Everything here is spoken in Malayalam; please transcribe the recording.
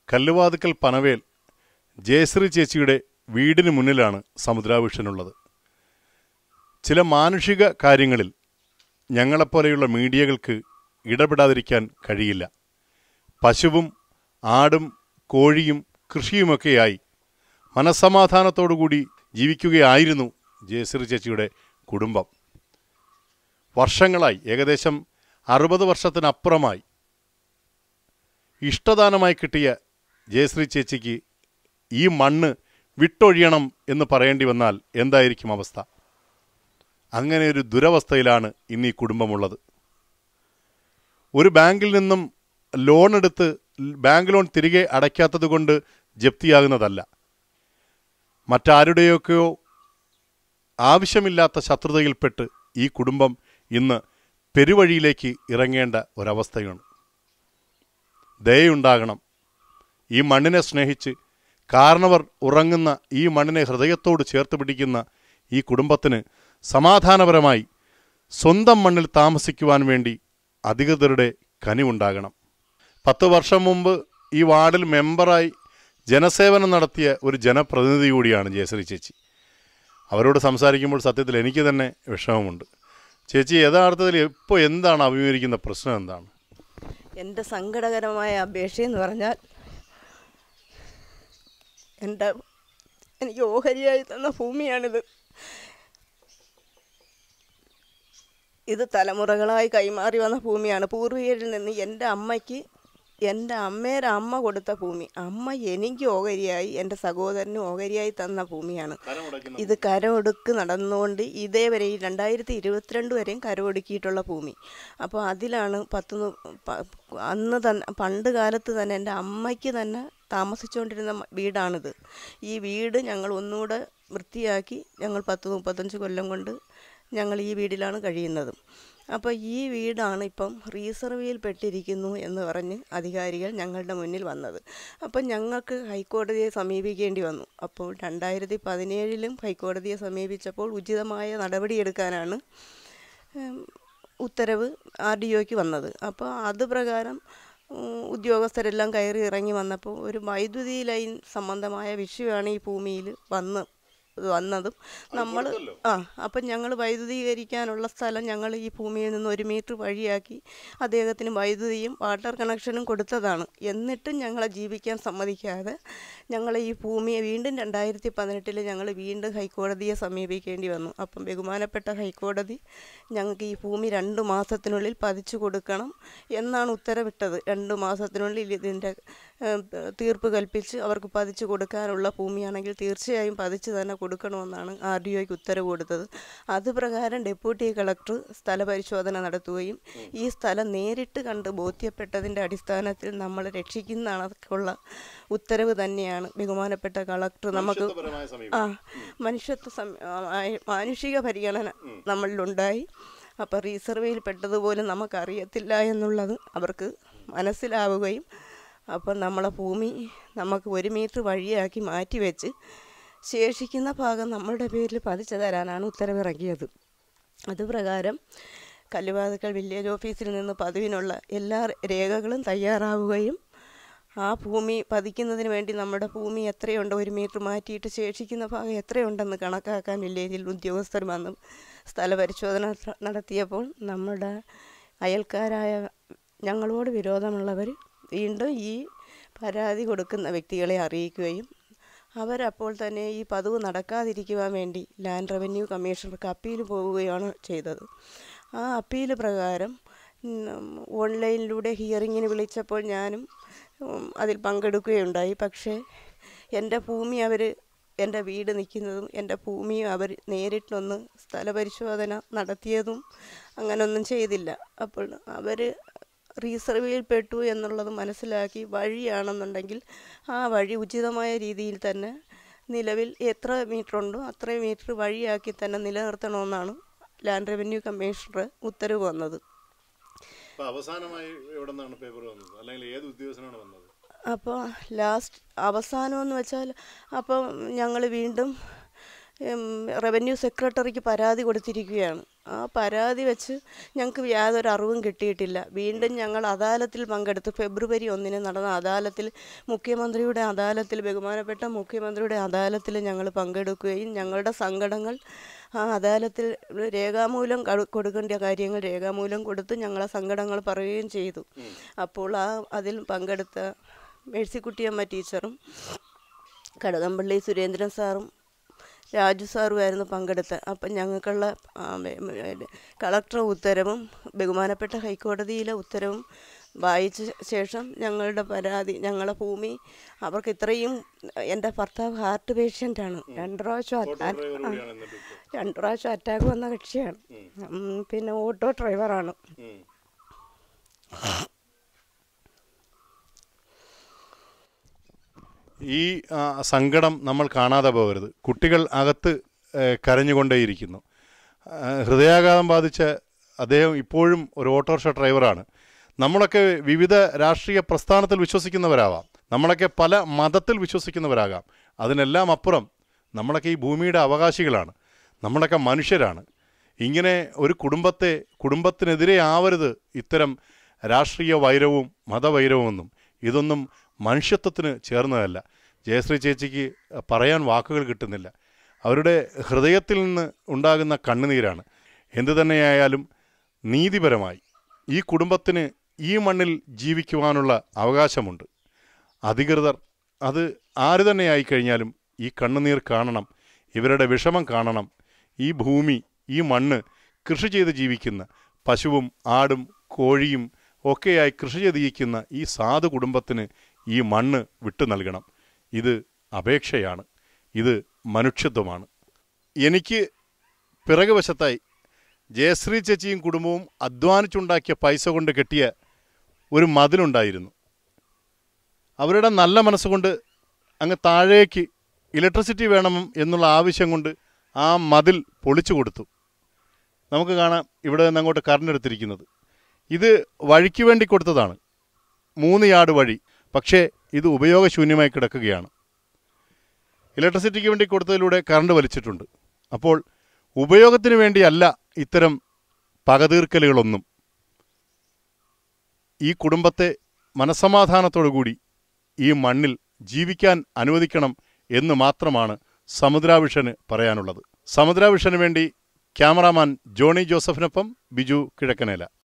കല്ലുവാതുക്കൽ പനവേൽ ജയശ്രീ ചേച്ചിയുടെ വീടിന് മുന്നിലാണ് സമുദ്രാവിഷനുള്ളത് ചില മാനുഷിക കാര്യങ്ങളിൽ ഞങ്ങളെപ്പോലെയുള്ള മീഡിയകൾക്ക് ഇടപെടാതിരിക്കാൻ കഴിയില്ല പശുവും ആടും കോഴിയും കൃഷിയുമൊക്കെയായി മനസ്സമാധാനത്തോടുകൂടി ജീവിക്കുകയായിരുന്നു ജയശ്രീ ചേച്ചിയുടെ കുടുംബം വർഷങ്ങളായി ഏകദേശം അറുപത് വർഷത്തിനപ്പുറമായി ഇഷ്ടദാനമായി കിട്ടിയ ജയശ്രീ ചേച്ചിക്ക് ഈ മണ്ണ് വിട്ടൊഴിയണം എന്ന് പറയേണ്ടി വന്നാൽ എന്തായിരിക്കും അവസ്ഥ അങ്ങനെ ഒരു ദുരവസ്ഥയിലാണ് ഇന്ന് ഈ കുടുംബമുള്ളത് ഒരു ബാങ്കിൽ നിന്നും ലോൺ എടുത്ത് ബാങ്ക് ലോൺ തിരികെ അടയ്ക്കാത്തത് കൊണ്ട് ജപ്തിയാകുന്നതല്ല മറ്റാരുടെയൊക്കെയോ ആവശ്യമില്ലാത്ത ശത്രുതയിൽപ്പെട്ട് ഈ കുടുംബം ഇന്ന് പെരുവഴിയിലേക്ക് ഇറങ്ങേണ്ട ഒരവസ്ഥയാണ് ദയുണ്ടാകണം ഈ മണ്ണിനെ സ്നേഹിച്ച് കാരണവർ ഉറങ്ങുന്ന ഈ മണ്ണിനെ ഹൃദയത്തോട് ചേർത്ത് പിടിക്കുന്ന ഈ കുടുംബത്തിന് സമാധാനപരമായി സ്വന്തം മണ്ണിൽ താമസിക്കുവാൻ വേണ്ടി അധികൃതരുടെ കനിവുണ്ടാകണം പത്ത് വർഷം മുമ്പ് ഈ വാർഡിൽ മെമ്പറായി ജനസേവനം നടത്തിയ ഒരു ജനപ്രതിനിധി കൂടിയാണ് ജയശ്രീ ചേച്ചി അവരോട് സംസാരിക്കുമ്പോൾ സത്യത്തിൽ എനിക്ക് തന്നെ വിഷമമുണ്ട് ചേച്ചി യഥാർത്ഥത്തിൽ ഇപ്പോൾ എന്താണ് അഭിമുഖീകരിക്കുന്ന പ്രശ്നം എന്താണ് എൻ്റെ സങ്കടകരമായ അപേക്ഷ എന്ന് പറഞ്ഞാൽ എൻ്റെ എനിക്ക് ഓഹരിയായി തന്ന ഭൂമിയാണിത് ഇത് തലമുറകളായി കൈമാറി വന്ന ഭൂമിയാണ് പൂർവികരിൽ നിന്ന് എൻ്റെ അമ്മയ്ക്ക് എൻ്റെ അമ്മയുടെ അമ്മ കൊടുത്ത ഭൂമി അമ്മ എനിക്ക് ഓഹരിയായി എൻ്റെ സഹോദരനും ഓഹരിയായി തന്ന ഭൂമിയാണ് ഇത് കരമൊടുക്ക് നടന്നുകൊണ്ട് ഇതേവരെ ഈ രണ്ടായിരത്തി ഇരുപത്തിരണ്ട് വരെയും കരമൊടുക്കിയിട്ടുള്ള ഭൂമി അപ്പോൾ അതിലാണ് പത്ത് നു- പ- അന്ന് തന്നെ പണ്ട് കാലത്ത് തന്നെ എൻ്റെ അമ്മയ്ക്ക് തന്നെ താമസിച്ചുകൊണ്ടിരുന്ന മ- വീടാണിത് ഈ വീട് ഞങ്ങൾ ഒന്നുകൂടെ വൃത്തിയാക്കി ഞങ്ങൾ പത്ത് മുപ്പത്തഞ്ച് കൊല്ലം കൊണ്ട് ഞങ്ങൾ ഈ വീട്ടിലാണ് കഴിയുന്നത് അപ്പോൾ ഈ വീടാണ് ഇപ്പം റീസർവേയിൽ പെട്ടിരിക്കുന്നു എന്ന് പറഞ്ഞ് അധികാരികൾ ഞങ്ങളുടെ മുന്നിൽ വന്നത് അപ്പം ഞങ്ങൾക്ക് ഹൈക്കോടതിയെ സമീപിക്കേണ്ടി വന്നു അപ്പോൾ രണ്ടായിരത്തി പതിനേഴിലും ഹൈക്കോടതിയെ സമീപിച്ചപ്പോൾ ഉചിതമായ നടപടിയെടുക്കാനാണ് ഉം, ഉത്തരവ് ആർ ഡി ഒക്ക് വന്നത് അപ്പോൾ അത് പ്രകാരം ഉം, ഉദ്യോഗസ്ഥരെല്ലാം കയറി ഇറങ്ങി വന്നപ്പോൾ ഒരു വൈദ്യുതി ലൈൻ സംബന്ധമായ വിഷയമാണ് ഈ ഭൂമിയിൽ വന്ന് വന്നതും നമ്മൾ ആ അപ്പം ഞങ്ങൾ വൈദ്യുതീകരിക്കാനുള്ള സ്ഥലം ഞങ്ങൾ ഈ ഭൂമിയിൽ നിന്ന് ഒരു മീറ്റർ വഴിയാക്കി അദ്ദേഹത്തിന് വൈദ്യുതിയും വാട്ടർ കണക്ഷനും കൊടുത്തതാണ് എന്നിട്ടും ഞങ്ങളെ ജീവിക്കാൻ സമ്മതിക്കാതെ ഞങ്ങൾ ഈ ഭൂമിയെ വീണ്ടും രണ്ടായിരത്തി പതിനെട്ടിൽ ഞങ്ങൾ വീണ്ടും ഹൈക്കോടതിയെ സമീപിക്കേണ്ടി വന്നു അപ്പം ബഹുമാനപ്പെട്ട ഹൈക്കോടതി ഞങ്ങൾക്ക് ഈ ഭൂമി രണ്ട് മാസത്തിനുള്ളിൽ പതിച്ചു കൊടുക്കണം എന്നാണ് ഉത്തരവിട്ടത് രണ്ട് മാസത്തിനുള്ളിൽ ഇതിൻ്റെ ഏഹ്, തീർപ്പ് കൽപ്പിച്ച് അവർക്ക് പതിച്ചു കൊടുക്കാനുള്ള ഭൂമിയാണെങ്കിൽ തീർച്ചയായും പതിച്ചു തന്നെ കൊടുക്കണമെന്നാണ് ആർ ഡി ഒക്ക് ഉത്തരവ് കൊടുത്തത് അത് പ്രകാരം ഡെപ്യൂട്ടി കളക്ടർ സ്ഥലപരിശോധന നടത്തുകയും ഈ സ്ഥലം നേരിട്ട് കണ്ട് ബോധ്യപ്പെട്ടതിൻ്റെ അടിസ്ഥാനത്തിൽ നമ്മൾ രക്ഷിക്കുന്ന കണക്കുള്ള ഉത്തരവ് തന്നെയാണ് ബഹുമാനപ്പെട്ട കളക്ടർ നമുക്ക് ആ മനുഷ്യത്വ സം ആ, മാനുഷിക പരിഗണന നമ്മളിലുണ്ടായി അപ്പോൾ റീസർവേയിൽ പെട്ടതുപോലും നമുക്കറിയത്തില്ല എന്നുള്ളത് അവർക്ക് മനസ്സിലാവുകയും അപ്പം നമ്മളെ ഭൂമി നമുക്ക് ഒരു മീറ്റർ വഴിയാക്കി മാറ്റി വെച്ച് ശേഷിക്കുന്ന ഭാഗം നമ്മളുടെ പേരിൽ പതിച്ചു തരാനാണ് ഉത്തരവിറക്കിയത് അതുപ്രകാരം കല്ലുവാതുക്കൽ വില്ലേജ് ഓഫീസിൽ നിന്ന് പതിവിനുള്ള എല്ലാ രേഖകളും തയ്യാറാവുകയും ആ ഭൂമി പതിക്കുന്നതിന് വേണ്ടി നമ്മുടെ ഭൂമി എത്രയുണ്ട് ഒരു മീറ്റർ മാറ്റിയിട്ട് ശേഷിക്കുന്ന ഭാഗം എത്രയുണ്ടെന്ന് കണക്കാക്കാൻ വില്ലേജിൽ ഉദ്യോഗസ്ഥർ വന്ന് സ്ഥലപരിശോധന ന- നടത്തിയപ്പോൾ നമ്മുടെ അയൽക്കാരായ ഞങ്ങളോട് വിരോധമുള്ളവർ വീണ്ടും ഈ പരാതി കൊടുക്കുന്ന വ്യക്തികളെ അറിയിക്കുകയും അവരപ്പോൾ തന്നെ ഈ പതിവ് നടക്കാതിരിക്കുവാൻ വേണ്ടി ലാൻഡ് റവന്യൂ കമ്മീഷണർക്ക് അപ്പീൽ പോവുകയാണ് ചെയ്തത് ആ അപ്പീൽ പ്രകാരം ഉം, ഓൺലൈനിലൂടെ ഹിയറിങ്ങിന് വിളിച്ചപ്പോൾ ഞാനും ഉം, അതിൽ പങ്കെടുക്കുകയുണ്ടായി പക്ഷേ എൻ്റെ ഭൂമി അവർ എൻ്റെ വീട് നിൽക്കുന്നതും എൻ്റെ ഭൂമിയും അവർ നേരിട്ടൊന്ന് സ്ഥലപരിശോധന നടത്തിയതും അങ്ങനൊന്നും ചെയ്തില്ല അപ്പോൾ അവർ റീസർവേയിൽ പെട്ടു എന്നുള്ളത് മനസ്സിലാക്കി വഴിയാണെന്നുണ്ടെങ്കിൽ ആ വഴി ഉചിതമായ രീതിയിൽ തന്നെ നിലവിൽ എത്ര മീറ്റർ ഉണ്ടോ അത്രയും മീറ്റർ വഴിയാക്കി തന്നെ നിലനിർത്തണമെന്നാണ് ലാൻഡ് റവന്യൂ കമ്മീഷണർ ഉത്തരവ് വന്നത് അപ്പൊ അവസാനമായി എവിടെ നിന്നാണ് പേപ്പർ വന്നത് അല്ലെങ്കിൽ ഏത് ഉദ്യോഗസ്ഥനാണ് വന്നത് അപ്പോൾ ലാസ്റ്റ് അവസാനമെന്ന് വെച്ചാൽ അപ്പം ഞങ്ങൾ വീണ്ടും ഉം, റവന്യൂ സെക്രട്ടറിക്ക് പരാതി കൊടുത്തിരിക്കുകയാണ് ആ പരാതി വെച്ച് ഞങ്ങൾക്ക് യാതൊരു അറിവും കിട്ടിയിട്ടില്ല വീണ്ടും ഞങ്ങൾ അദാലത്തിൽ പങ്കെടുത്തു ഫെബ്രുവരി ഒന്നിന് നടന്ന അദാലത്തിൽ മുഖ്യമന്ത്രിയുടെ അദാലത്തിൽ ബഹുമാനപ്പെട്ട മുഖ്യമന്ത്രിയുടെ അദാലത്തിൽ ഞങ്ങൾ പങ്കെടുക്കുകയും ഞങ്ങളുടെ സങ്കടങ്ങൾ ആ അദാലത്തിൽ രേഖാമൂലം കടു- കൊടുക്കേണ്ട കാര്യങ്ങൾ രേഖാമൂലം കൊടുത്ത് ഞങ്ങളെ സങ്കടങ്ങൾ പറയുകയും ചെയ്തു അപ്പോൾ ആ അതിൽ പങ്കെടുത്ത മേഴ്സിക്കുട്ടിയമ്മ ടീച്ചറും കടകംപള്ളി സുരേന്ദ്രൻ സാറും രാജു സാറുമായിരുന്നു പങ്കെടുത്തത് അപ്പം ഞങ്ങൾക്കുള്ള ആ, മെ- മെ- കളക്ടർ ഉത്തരവും ബഹുമാനപ്പെട്ട ഹൈക്കോടതിയിലെ ഉത്തരവും വായിച്ച ശേഷം ഞങ്ങളുടെ പരാതി ഞങ്ങളെ ഭൂമി അവർക്ക് ഇത്രയും എൻ്റെ ഭർത്താവ് ഹാർട്ട് പേഷ്യൻ്റാണ് രണ്ട് പ്രാവശ്യം അറ്റാ- ആ, രണ്ട് പ്രാവശ്യം അറ്റാക്ക് വന്ന കക്ഷിയാണ് ഉം, പിന്നെ ഓട്ടോ ഡ്രൈവറാണ് ഈ ആ, സങ്കടം നമ്മൾ കാണാതെ പോകരുത് കുട്ടികൾ അകത്ത് ഏ, കരഞ്ഞുകൊണ്ടേയിരിക്കുന്നു ആ, ഹൃദയാഘാതം ബാധിച്ച അദ്ദേഹം ഇപ്പോഴും ഒരു ഓട്ടോറിക്ഷ ഡ്രൈവറാണ് നമ്മളൊക്കെ വിവിധ രാഷ്ട്രീയ പ്രസ്ഥാനത്തിൽ വിശ്വസിക്കുന്നവരാവാം നമ്മളൊക്കെ പല മതത്തിൽ വിശ്വസിക്കുന്നവരാകാം അതിനെല്ലാം അപ്പുറം നമ്മളൊക്കെ ഈ ഭൂമിയുടെ അവകാശികളാണ് നമ്മളൊക്കെ മനുഷ്യരാണ് ഇങ്ങനെ ഒരു കുടുംബത്തെ കുടുംബത്തിനെതിരെ ആവരുത് ഇത്തരം രാഷ്ട്രീയ വൈരവും മതവൈരവുമൊന്നും ഇതൊന്നും മനുഷ്യത്വത്തിന് ചേർന്നതല്ല ജയശ്രീ ചേച്ചിക്ക് പറയാൻ വാക്കുകൾ കിട്ടുന്നില്ല അവരുടെ ഹൃദയത്തിൽ നിന്ന് ഉണ്ടാകുന്ന കണ്ണുനീരാണ് എന്തു തന്നെയായാലും നീതിപരമായി ഈ കുടുംബത്തിന് ഈ മണ്ണിൽ ജീവിക്കുവാനുള്ള അവകാശമുണ്ട് അധികൃതർ അത് ആര് തന്നെ ആയിക്കഴിഞ്ഞാലും ഈ കണ്ണുനീർ കാണണം ഇവരുടെ വിഷമം കാണണം ഈ ഭൂമി ഈ മണ്ണ് കൃഷി ചെയ്ത് ജീവിക്കുന്ന പശുവും ആടും കോഴിയും ഒക്കെയായി കൃഷി ചെയ്ത് ജീവിക്കുന്ന ഈ സാധു കുടുംബത്തിന് ഈ മണ്ണ് വിട്ടു നൽകണം ഇത് അപേക്ഷയാണ് ഇത് മനുഷ്യത്വമാണ് എനിക്ക് പിറകുവശത്തായി ജയശ്രീ ചേച്ചിയും കുടുംബവും അധ്വാനിച്ചുണ്ടാക്കിയ പൈസ കൊണ്ട് കെട്ടിയ ഒരു മതിലുണ്ടായിരുന്നു അവരുടെ നല്ല മനസ്സുകൊണ്ട് അങ്ങ് താഴേക്ക് ഇലക്ട്രിസിറ്റി വേണം എന്നുള്ള ആവശ്യം കൊണ്ട് ആ മതിൽ പൊളിച്ചു കൊടുത്തു നമുക്ക് കാണാം ഇവിടെ നിന്ന് അങ്ങോട്ട് കറണ്ട് എടുത്തിരിക്കുന്നത് ഇത് വഴിക്ക് വേണ്ടി കൊടുത്തതാണ് മൂന്ന് യാർഡ് വഴി പക്ഷേ ഇത് ഉപയോഗശൂന്യമായി കിടക്കുകയാണ് ഇലക്ട്രിസിറ്റിക്ക് വേണ്ടി കൊടുത്തതിലൂടെ കറണ്ട് വലിച്ചിട്ടുണ്ട് അപ്പോൾ ഉപയോഗത്തിന് വേണ്ടിയല്ല ഇത്തരം പകതീർക്കലുകളൊന്നും ഈ കുടുംബത്തെ മനസമാധാനത്തോടു കൂടി ഈ മണ്ണിൽ ജീവിക്കാൻ അനുവദിക്കണം എന്ന് മാത്രമാണ് സമുദ്രാവിഷന് പറയാനുള്ളത് സമുദ്രാവിഷന് വേണ്ടി ക്യാമറാമാൻ ജോണി ജോസഫിനൊപ്പം ബിജു കിഴക്കനേല